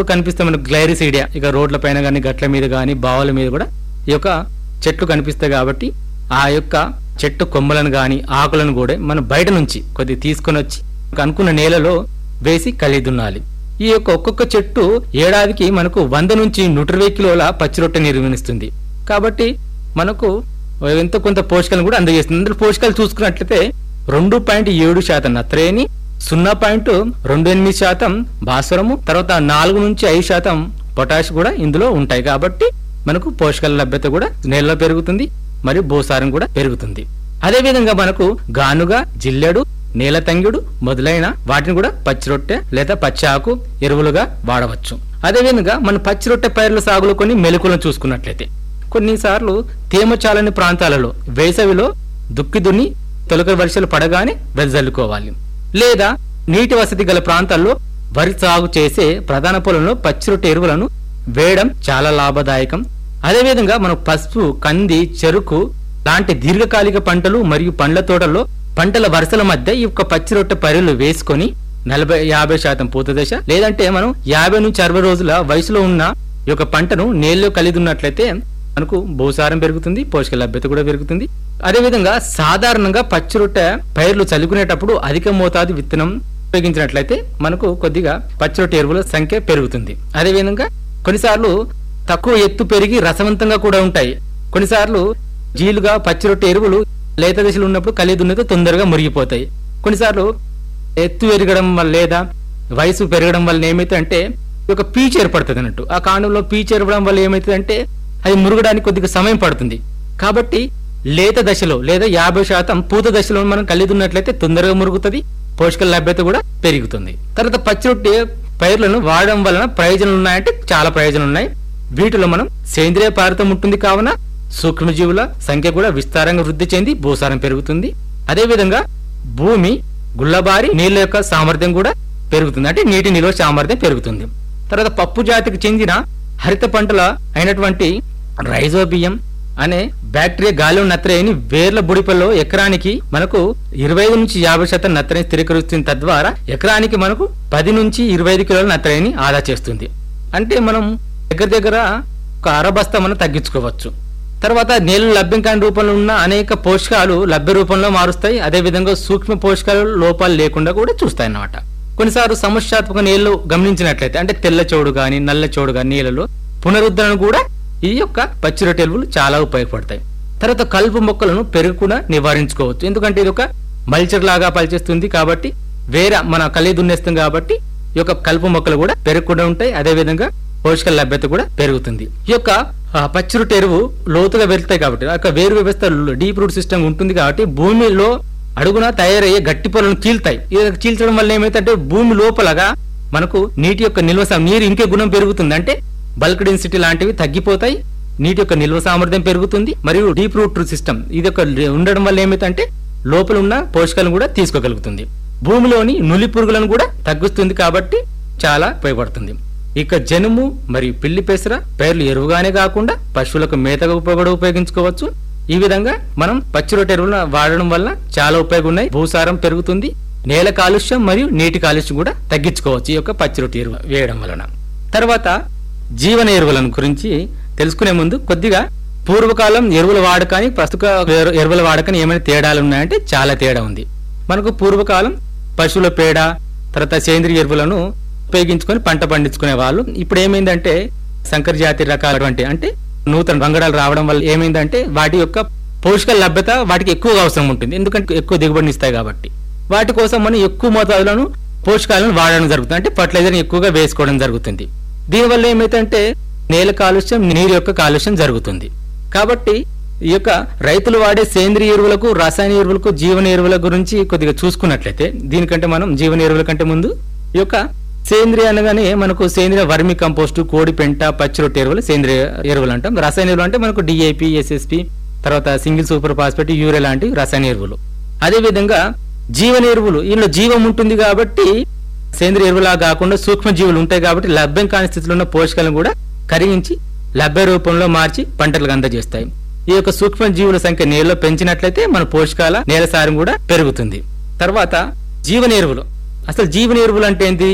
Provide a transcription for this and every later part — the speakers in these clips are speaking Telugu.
ఇప్పుడు కనిపిస్తే మనకు గ్లైరిసీడియా ఇక రోడ్ల పైన కానీ గట్ల మీద కానీ బావుల మీద కూడా ఈ యొక్క చెట్లు కనిపిస్తాయి కాబట్టి ఆ యొక్క చెట్టు కొమ్మలను గాని ఆకులను కూడా మనం బయట నుంచి కొద్దిగా తీసుకొని వచ్చి అనుకున్న నేలలో వేసి కలిదున్నాలి ఈ యొక్క ఒక్కొక్క చెట్టు ఏడాదికి మనకు వంద నుంచి నూట ఇరవై కిలోల పచ్చి రొట్టె నిర్వహిస్తుంది కాబట్టి మనకు ఎంతో కొంత పోషకాలను కూడా అందజేస్తుంది అందులో పోషకాలు చూసుకున్నట్లయితే రెండు పాయింట్ ఏడు శాతం నత్రేని సున్నా పాయింట్ రెండు ఎనిమిది శాతం భాస్వరము తర్వాత నాలుగు నుంచి ఐదు శాతం పొటాష్ కూడా ఇందులో ఉంటాయి కాబట్టి మనకు పోషకాల లభ్యత కూడా నేలలో పెరుగుతుంది మరియు భూసారం కూడా పెరుగుతుంది అదే విధంగా మనకు గానుగా జిల్లెడు నేల తంగిడు మొదలైన వాటిని కూడా పచ్చి రొట్టె లేదా పచ్చి ఆకు ఎరువులుగా వాడవచ్చు అదే విధంగా మన పచ్చి రొట్టె పైర్ల సాగులో కొన్ని మెలకులను చూసుకున్నట్లయితే కొన్నిసార్లు తేమ చాలని ప్రాంతాలలో వేసవిలో దుక్కి దున్ని తొలకరి వర్షాలు పడగానే వెదజల్లుకోవాలి లేదా నీటి వసతి గల ప్రాంతాల్లో వరి సాగు చేసే ప్రధాన పొలంలో పచ్చి రొట్టె ఎరువులను వేయడం చాలా లాభదాయకం అదేవిధంగా మనం పసుపు కంది చెరుకు లాంటి దీర్ఘకాలిక పంటలు మరియు పండ్ల తోటల్లో పంటల వరుసల మధ్య ఈ యొక్క పచ్చి రొట్టె పరులు వేసుకొని నలభై యాభై శాతం పూత దశ లేదంటే మనం యాభై నుంచి అరవై రోజుల వయసులో ఉన్న ఈ యొక్క పంటను నేలలో కలిగి ఉన్నట్లయితే మనకు భూసారం పెరుగుతుంది పోషక లభ్యత కూడా పెరుగుతుంది అదేవిధంగా సాధారణంగా పచ్చి రొట్టె పైర్లు చల్లుకునేటప్పుడు అధిక మోతాదు విత్తనం ఉపయోగించినట్లయితే మనకు కొద్దిగా పచ్చి రొట్టె ఎరువుల సంఖ్య పెరుగుతుంది అదేవిధంగా కొన్నిసార్లు తక్కువ ఎత్తు పెరిగి రసవంతంగా కూడా ఉంటాయి కొన్నిసార్లు జీలుగా పచ్చి రొట్టె ఎరువులు లేత దశలో ఉన్నప్పుడు కలిగి దున్నితో తొందరగా మురిగిపోతాయి కొన్నిసార్లు ఎత్తు పెరగడం వల్ల లేదా వయసు పెరగడం వల్ల ఏమైతే అంటే ఒక పీచు ఏర్పడుతుంది అన్నట్టు ఆ కాండంలో పీచు ఏర్పడడం వల్ల ఏమైతుంది అంటే అది మురగడానికి కొద్దిగా సమయం పడుతుంది కాబట్టి లేత దశలో లేదా యాభై శాతం పూత దశలో మనం కలిదున్నట్లయితే తొందరగా మురుగుతుంది పోషకాల లభ్యత కూడా పెరుగుతుంది తర్వాత పచ్చి రొట్టె పైర్లను వాడడం వలన ప్రయోజనాలు ఉన్నాయంటే చాలా ప్రయోజనాలు ఉన్నాయి వీటిలో మనం సేంద్రియ పారితం ఉంటుంది కావున సూక్ష్మజీవుల సంఖ్య కూడా విస్తారంగా వృద్ధి చెంది భూసారం పెరుగుతుంది అదేవిధంగా భూమి గుల్లబారి నీళ్ళ యొక్క సామర్థ్యం కూడా పెరుగుతుంది అంటే నీటి నిల్వ సామర్థ్యం పెరుగుతుంది తర్వాత పప్పు జాతికి చెందిన హరిత పంటల అయినటువంటి రైజోబియం అనే బ్యాక్టీరియా గాలి నత్రయని వేర్ల బుడిపల్లో ఎకరానికి మనకు ఇరవై ఐదు నుంచి యాభై శాతం నత్రని స్థిరీకరిస్తుంది తద్వారా ఎకరానికి మనకు పది నుంచి ఇరవై ఐదు కిలోల నత్రని ఆదా చేస్తుంది అంటే మనం దగ్గర దగ్గర ఒక అరబస్తా మనం తగ్గించుకోవచ్చు తర్వాత నీళ్లు లభ్యం కాని రూపంలో ఉన్న అనేక పోషకాలు లభ్య రూపంలో మారుస్తాయి అదేవిధంగా సూక్ష్మ పోషకాలు లోపాలు లేకుండా కూడా చూస్తాయి అన్నమాట కొన్నిసార్లు సమస్యాత్మక నీళ్లు గమనించినట్లయితే అంటే తెల్ల చోడు గాని నల్ల చోడు గాని నీళ్ళలో పునరుద్ధరణ కూడా ఈ యొక్క పచ్చి రొట్టెలు చాలా ఉపయోగపడతాయి తర్వాత కలుపు మొక్కలను పెరుగు కూడా నివారించుకోవచ్చు ఎందుకంటే ఇది ఒక మల్చర్ లాగా పనిచేస్తుంది కాబట్టి వేరే మన కలి దున్నేస్తాం కాబట్టి ఈ యొక్క కలుపు మొక్కలు కూడా పెరగకుండా ఉంటాయి అదే విధంగా పోషకాల లభ్యత కూడా పెరుగుతుంది ఈ యొక్క ఆ, పచ్చి రొట్టె ఎరువు లోతుగా వెళ్తాయి కాబట్టి ఆ యొక్క వేరు వ్యవస్థ డీప్ రూట్ సిస్టమ్ ఉంటుంది కాబట్టి భూమిలో అడుగున తయారయ్యే గట్టి పొలను చీల్తాయి ఇది చీల్చడం వల్ల ఏమైతే భూమి లోపలగా మనకు నీటి యొక్క నిల్వ సా- నీరు ఇంకే గుణం పెరుగుతుంది అంటే బల్క్ డెన్సిటీ లాంటివి తగ్గిపోతాయి నీటి యొక్క నిల్వ సామర్థ్యం పెరుగుతుంది మరియు డీప్ రూట్ సిస్టమ్ ఇది ఒక ఉండడం వల్ల ఏమైతే లోపల ఉన్న పోషకాలను కూడా తీసుకోగలుగుతుంది భూమిలోని నులి పురుగులను కూడా తగ్గిస్తుంది కాబట్టి చాలా ఉపయోగపడుతుంది ఇక జనుము మరియు పిల్లి పెసర పేర్లు ఎరువుగానే కాకుండా పశువులకు మేతగా కూడా ఉపయోగించుకోవచ్చు ఈ విధంగా మనం పచ్చి రొట్టె ఎరువులను వాడడం వల్ల చాలా ఉపయోగం ఉన్నాయి భూసారం పెరుగుతుంది నేల కాలుష్యం మరియు నీటి కాలుష్యం కూడా తగ్గించుకోవచ్చు ఈ యొక్క పచ్చి రొట్టె ఎరువు వేయడం వలన తర్వాత జీవన ఎరువులను గురించి తెలుసుకునే ముందు కొద్దిగా పూర్వకాలం ఎరువుల వాడకాన్ని ప్రస్తుత ఎరు- ఎరువుల వాడకాన్ని ఏమైనా తేడాలు ఉన్నాయంటే చాలా తేడా ఉంది మనకు పూర్వకాలం పశువుల పేడ తర్వాత సేంద్రియ ఎరువులను ఉపయోగించుకొని పంట పండించుకునే వాళ్ళు ఇప్పుడు ఏమైందంటే సంకర జాతి రకాలటువంటి అంటే నూతన వంగడాలు రావడం వల్ల ఏమైందంటే వాటి యొక్క పోషకాల లభ్యత వాటికి ఎక్కువగా అవసరం ఉంటుంది ఎందుకంటే ఎక్కువ దిగుబడిని ఇస్తాయి కాబట్టి వాటి కోసం మనం ఎక్కువ మోతాదులను పోషకాలను వాడడం జరుగుతుంది అంటే ఫర్టిలైజర్ ఎక్కువగా వేసుకోవడం జరుగుతుంది దీనివల్ల ఏమైతే నేల కాలుష్యం నీరు యొక్క కాలుష్యం జరుగుతుంది కాబట్టి ఈ యొక్క రైతులు వాడే సేంద్రియ ఎరువులకు రసాయన ఎరువులకు జీవన ఎరువుల గురించి కొద్దిగా చూసుకున్నట్లయితే దీనికంటే మనం జీవన ఎరువుల కంటే ముందు ఈ యొక్క సేంద్రియ అనగానే మనకు సేంద్రియ వర్మి కంపోస్ట్ కోడి పెంట పచ్చి రొట్టె ఎరువులు సేంద్రియ ఎరువులు అంటాం రసాయన ఎరువులు అంటే మనకు డిఏపి ఎస్ఎస్పి తర్వాత సింగిల్ సూపర్ ఫాస్ఫేట్ యూరియా లాంటి రసాయన ఎరువులు అదే విధంగా జీవన ఎరువులు ఇందులో జీవం ఉంటుంది కాబట్టి సేంద్రియ ఎరువులా కాకుండా సూక్ష్మ జీవులు ఉంటాయి కాబట్టి లభ్యం కాని స్థితిలో ఉన్న పోషకాలను కూడా కరిగించి లభ్య రూపంలో మార్చి పంటలకు అందజేస్తాయి ఈ యొక్క సూక్ష్మ జీవుల సంఖ్య నేలలో పెంచినట్లయితే మన పోషకాల నేల సారం కూడా పెరుగుతుంది తర్వాత జీవన ఎరువులు అసలు జీవన ఎరువులు అంటే ఏంటి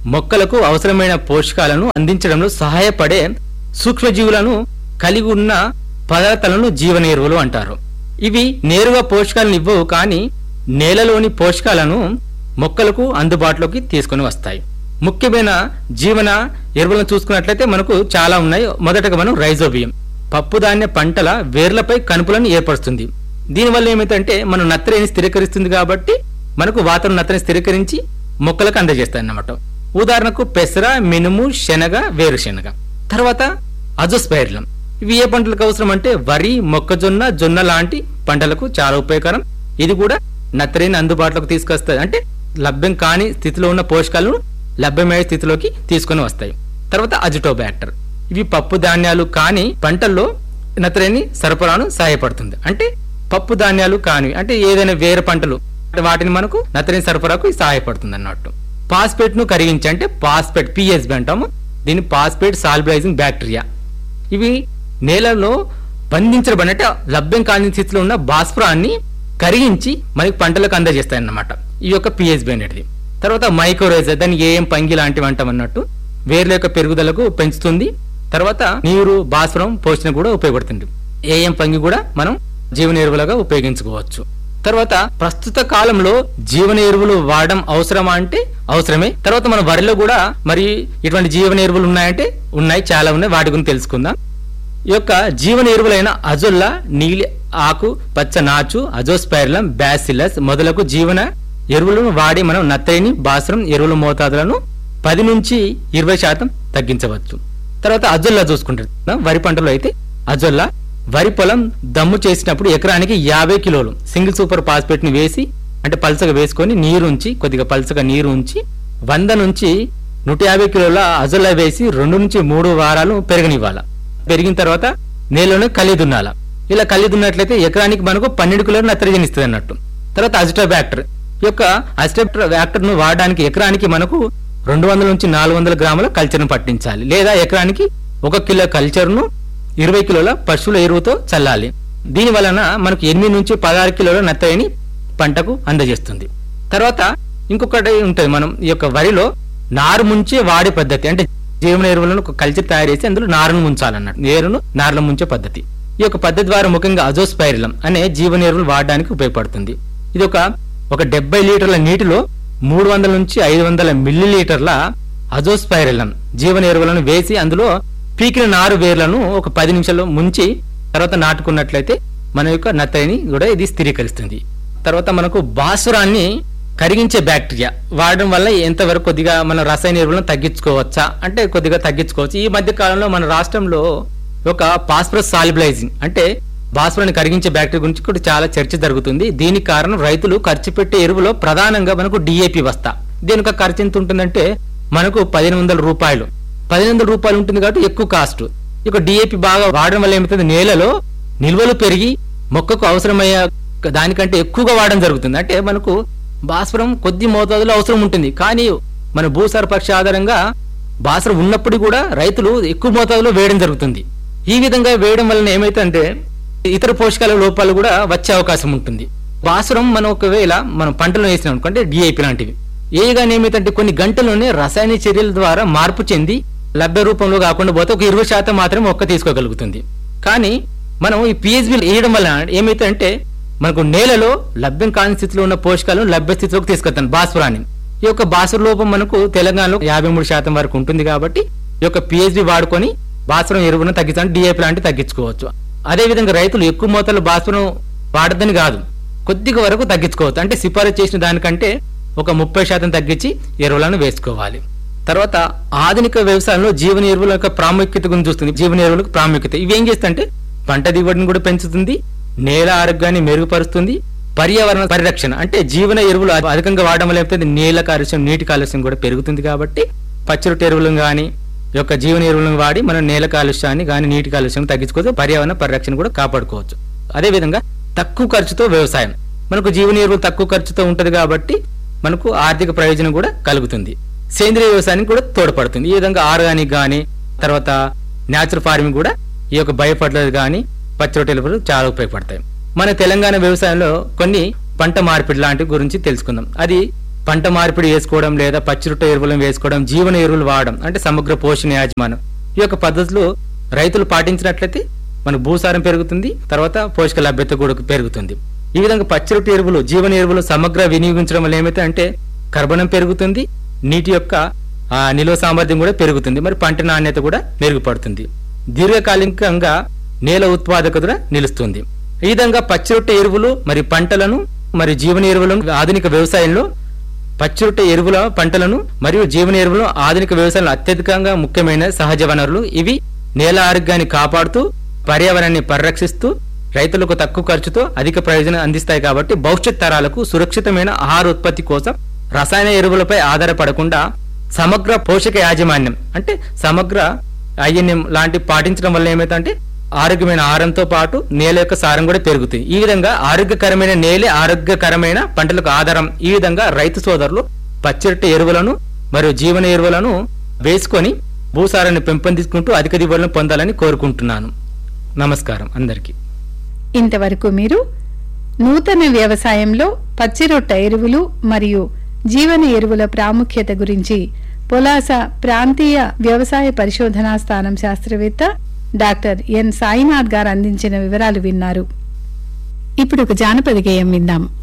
మొక్కలకు అవసరమైన పోషకాలను అందించడంలో సహాయపడే సూక్ష్మజీవులను కలిగి ఉన్న పదార్థాలను జీవన ఎరువులు అంటారు ఇవి నేరుగా పోషకాలను ఇవ్వవు కానీ నేలలోని పోషకాలను మొక్కలకు అందుబాటులోకి తీసుకొని వస్తాయి ముఖ్యమైన జీవన ఎరువులను చూసుకున్నట్లయితే మనకు చాలా ఉన్నాయి మొదటగా మనం రైజోబియం పప్పుధాన్య పంటల వేర్లపై కనుపులను ఏర్పరుస్తుంది దీనివల్ల ఏమైందంటే మనం నత్రని స్థిరీకరిస్తుంది కాబట్టి మనకు వాతావరణ నత్రని స్థిరీకరించి మొక్కలకు అందజేస్తాయి అన్నమాట ఉదాహరణకు పెసర మినుము శనగ వేరుశెనగ తర్వాత అజోస్పైర్లం ఇవి ఏ పంటలకు అవసరం అంటే వరి మొక్కజొన్న జొన్న లాంటి పంటలకు చాలా ఉపయోగకరం ఇది కూడా నత్రని అందుబాటులోకి తీసుకొస్తుంది అంటే లభ్యం కాని స్థితిలో ఉన్న పోషకాలను లభ్యమయ్యే స్థితిలోకి తీసుకొని వస్తాయి తర్వాత అజిటోబ్యాక్టర్ ఇవి పప్పు ధాన్యాలు కాని పంటల్లో నత్రని సరఫరాను సహాయపడుతుంది అంటే పప్పు ధాన్యాలు కాని అంటే ఏదైనా వేరే పంటలు వాటిని మనకు నత్రని సరఫరాకు ఇది సహాయపడుతుంది అన్నట్టు పాస్పేట్ ను కరిగించి అంటే పాస్పేట్ పిఎస్బి అంటాము దీన్ని పాస్పేట్ సాల్బలైజింగ్ బ్యాక్టీరియా ఇవి నేలలో బంధించబడి అంటే లభ్యం కాని స్థితిలో ఉన్న భాస్వరాన్ని కరిగించి మనకి పంటలకు అందజేస్తాయి అన్నమాట ఈ యొక్క పిఎస్బి అనేది తర్వాత మైక్రోరైజర్ దాన్ని ఏఎం పంగి లాంటివి అంటాం అన్నట్టు వేర్ల యొక్క పెరుగుదలకు పెంచుతుంది తర్వాత నీరు భాస్వరం పోషణ కూడా ఉపయోగపడుతుంది ఏఎం పంగి కూడా మనం జీవన ఎరువులుగా ఉపయోగించుకోవచ్చు తర్వాత ప్రస్తుత కాలంలో జీవన ఎరువులు వాడడం అవసరమా అంటే అవసరమే తర్వాత మన వరిలో కూడా మరి ఇటువంటి జీవన ఎరువులు ఉన్నాయంటే ఉన్నాయి చాలా ఉన్నాయి వాటి గురించి తెలుసుకుందాం ఈ యొక్క జీవన ఎరువులైన అజొల్లా నీలి ఆకు పచ్చ నాచు అజోస్పైర్లం బ్యాసిలస్ మొదలగు జీవన ఎరువులను వాడి మనం నత్రైని బాసరం ఎరువుల మోతాదులను పది నుంచి ఇరవై శాతం తగ్గించవచ్చు తర్వాత అజొల్లా చూసుకుంటాం వరి పంటలో అయితే అజొల్లా వరి పొలం దమ్ము చేసినప్పుడు ఎకరానికి యాభై కిలోలు సింగిల్ సూపర్ ఫాస్ఫేట్ ని వేసి అంటే పల్చగా వేసుకొని నీరు ఉంచి కొద్దిగా పల్చగా నీరు ఉంచి వంద నుంచి నూట యాభై కిలోల అజొల్లా వేసి రెండు నుంచి మూడు వారాలు పెరగనివ్వాల పెరిగిన తర్వాత నేలను కలి దున్నాల ఇలా కలి దున్నట్లయితే ఎకరానికి మనకు పన్నెండు కిలోలు నత్రజని ఇస్తుంది అన్నట్టు తర్వాత అజిటోబ్యాక్టర్ ఈ యొక్క అజిటోబ్యాక్టర్ ను వాడడానికి ఎకరానికి మనకు రెండు వందల నుంచి నాలుగు వందల గ్రాముల కల్చర్ను పట్టించాలి లేదా ఎకరానికి ఒక కిలో కల్చర్ను ఇరవై కిలోల పశువుల ఎరువుతో చల్లాలి దీని వలన మనకు ఎనిమిది నుంచి పదహారు కిలోల నత్తని పంటకు అందజేస్తుంది తర్వాత ఇంకొకటి ఉంటుంది మనం ఈ యొక్క వరిలో నారు ముంచే వాడే పద్ధతి అంటే జీవన ఎరువులను ఒక కల్చర్ తయారు చేసి అందులో నారును ముంచాలన్నట్టు నేరును నారులో ముంచే పద్ధతి ఈ యొక్క పద్ధతి ద్వారా ముఖ్యంగా అజోస్పైరిలం అనే జీవన ఎరువులు వాడడానికి ఉపయోగపడుతుంది ఇది ఒక ఒక డెబ్బై లీటర్ల నీటిలో మూడు వందల నుంచి ఐదు వందల మిల్లీ లీటర్ల అజోస్పైరిలం జీవన ఎరువులను వేసి అందులో పీకిన నారు వేర్లను ఒక పది నిమిషాలు ముంచి తర్వాత నాటుకున్నట్లయితే మన యొక్క నత్తని కూడా ఇది స్థిరీకరిస్తుంది తర్వాత మనకు భాస్వరాన్ని కరిగించే బ్యాక్టీరియా వాడడం వల్ల ఎంతవరకు కొద్దిగా మన రసాయన ఎరువులను తగ్గించుకోవచ్చా అంటే కొద్దిగా తగ్గించుకోవచ్చు ఈ మధ్య కాలంలో మన రాష్ట్రంలో ఒక పాస్పరస్ సాలిబిలైజింగ్ అంటే భాస్వరాన్ని కరిగించే బ్యాక్టీరియా గురించి కూడా చాలా చర్చ జరుగుతుంది దీనికి కారణం రైతులు ఖర్చు పెట్టే ఎరువులో ప్రధానంగా మనకు డిఏపి వస్తా దీని యొక్క ఖర్చు ఎంత ఉంటుందంటే మనకు పదిహేను వందల రూపాయలు పదిహేను వందల రూపాయలు ఉంటుంది కాబట్టి ఎక్కువ కాస్ట్ ఇక డిఏపి బాగా వాడడం వల్ల ఏమవుతుంది నేలలో నిల్వలు పెరిగి మొక్కకు అవసరమయ్యే దానికంటే ఎక్కువగా వాడడం జరుగుతుంది అంటే మనకు భాస్వరం కొద్ది మోతాదులో అవసరం ఉంటుంది కానీ మన భూసార పక్ష ఆధారంగా భాస్వరం ఉన్నప్పుడు కూడా రైతులు ఎక్కువ మోతాదులో వేయడం జరుగుతుంది ఈ విధంగా వేయడం వలన ఏమైతుందంటే ఇతర పోషకాల లోపాలు కూడా వచ్చే అవకాశం ఉంటుంది భాస్వరం మనం ఒకవేళ మనం పంటలు వేసినాం అనుకుంటే డిఐపి లాంటివి ఏగానే ఏమైతుందంటే కొన్ని గంటల్లోనే రసాయన చర్యల ద్వారా మార్పు చెంది లభ్య రూపంలో కాకుండా పోతే ఒక ఇరవై శాతం మాత్రమే ఒక్క తీసుకోగలుగుతుంది కానీ మనం ఈ పిహెచ్బి వేయడం వల్ల ఏమైతుందంటే మనకు నేలలో లభ్యం కాని స్థితిలో ఉన్న పోషకాలను లభ్య స్థితిలోకి తీసుకెళ్తాను భాస్వరాన్ని ఈ యొక్క భాస్వర లోపం మనకు తెలంగాణలో యాభై మూడు శాతం వరకు ఉంటుంది కాబట్టి ఈ యొక్క పిహెచ్బి వాడుకొని భాస్వరం ఎరువును తగ్గించడం డిఏపి లాంటివి తగ్గించుకోవచ్చు అదే విధంగా రైతులు ఎక్కువ మోతాదులో భాస్వరం వాడద్దని కాదు కొద్దిగా వరకు తగ్గించుకోవచ్చు అంటే సిఫారసు చేసిన దానికంటే ఒక ముప్పై శాతం తగ్గించి ఎరువులను వేసుకోవాలి తర్వాత ఆధునిక వ్యవసాయంలో జీవన ఎరువుల యొక్క ప్రాముఖ్యత గురించి చూస్తుంది జీవన ఎరువులకు ప్రాముఖ్యత ఇవి ఏం చేస్తుంటే పంట దిగుబడిని కూడా పెంచుతుంది నేల ఆరోగ్యాన్ని మెరుగుపరుస్తుంది పర్యావరణ పరిరక్షణ అంటే జీవన ఎరువులు అధి- అధికంగా వాడడం వల్ల ఏమవుతుంది నేల కాలుష్యం నీటి కాలుష్యం కూడా పెరుగుతుంది కాబట్టి పచ్చిరొట్టు ఎరువులను కానీ ఈ యొక్క జీవన ఎరువులను వాడి మనం నేల కాలుష్యాన్ని కానీ నీటి కాలుష్యం తగ్గించుకోవచ్చు పర్యావరణ పరిరక్షణ కూడా కాపాడుకోవచ్చు అదేవిధంగా తక్కువ ఖర్చుతో వ్యవసాయం మనకు జీవన ఎరువులు తక్కువ ఖర్చుతో ఉంటది కాబట్టి మనకు ఆర్థిక ప్రయోజనం కూడా కలుగుతుంది సేంద్రియ వ్యవసాయానికి కూడా తోడ్పడుతుంది ఈ విధంగా ఆర్గానిక్ కానీ తర్వాత న్యాచురల్ ఫార్మింగ్ కూడా ఈ యొక్క బయో ఫర్టిలైజర్ కానీ పచ్చి ఎరువులు చాలా ఉపయోగపడతాయి మన తెలంగాణ వ్యవసాయంలో కొన్ని పంట మార్పిడి లాంటి గురించి తెలుసుకుందాం అది పంట మార్పిడి వేసుకోవడం లేదా పచ్చిరొట్ట ఎరువులను వేసుకోవడం జీవన ఎరువులు వాడడం అంటే సమగ్ర పోషణ యాజమాన్యం ఈ యొక్క పద్ధతులు రైతులు పాటించినట్లయితే మన భూసారం పెరుగుతుంది తర్వాత పోషక లభ్యత కూడా పెరుగుతుంది ఈ విధంగా పచ్చిరొట్ట ఎరువులు జీవన ఎరువులు సమగ్ర వినియోగించడం వల్ల ఏమైతే అంటే కర్బనం పెరుగుతుంది నీటి యొక్క ఆ, నిల్వ సామర్థ్యం కూడా పెరుగుతుంది మరి పంట నాణ్యత కూడా మెరుగుపడుతుంది దీర్ఘకాలికంగా నేల ఉత్పాదకత కూడా నిలుస్తుంది ఈ విధంగా పచ్చిరొట్టె ఎరువులు మరి పంటలను మరి జీవన ఎరువులను ఆధునిక వ్యవసాయంలో పచ్చిరొట్టె ఎరువుల పంటలను మరియు జీవన ఎరువులను ఆధునిక వ్యవసాయంలో అత్యధికంగా ముఖ్యమైన సహజ వనరులు ఇవి నేల ఆరోగ్యాన్ని కాపాడుతూ పర్యావరణాన్ని పరిరక్షిస్తూ రైతులకు తక్కువ ఖర్చుతో అధిక ప్రయోజనం అందిస్తాయి కాబట్టి భవిష్యత్ తరాలకు సురక్షితమైన ఆహార ఉత్పత్తి కోసం రసాయన ఎరువులపై ఆధారపడకుండా సమగ్ర పోషక యాజమాన్యం అంటే సమగ్ర ఐఎన్ఎం లాంటి పాటించడం వల్ల ఏమైతే ఆరోగ్యమైన ఆహారంతో పాటు నేల యొక్క సారం కూడా పెరుగుతుంది ఈ విధంగా ఆరోగ్యకరమైన నేలే ఆరోగ్యకరమైన పంటలకు ఆధారం ఈ విధంగా రైతు సోదరులు పచ్చిరొట్టె ఎరువులను మరియు జీవన ఎరువులను వేసుకొని భూసారాన్ని పెంపొందించుకుంటూ అధిక దిగుబడులను పొందాలని కోరుకుంటున్నాను నమస్కారం అందరికీ ఇంతవరకు మీరు నూతన వ్యవసాయంలో పచ్చిరొట్ట ఎరువులు మరియు జీవన ఎరువుల ప్రాముఖ్యత గురించి పొలాస ప్రాంతీయ వ్యవసాయ పరిశోధనా స్థానం శాస్త్రవేత్త డాక్టర్ ఎన్ సాయినాథ్ గారు అందించిన వివరాలు విన్నారు ఇప్పుడు ఒక జానపద గేయం విందాం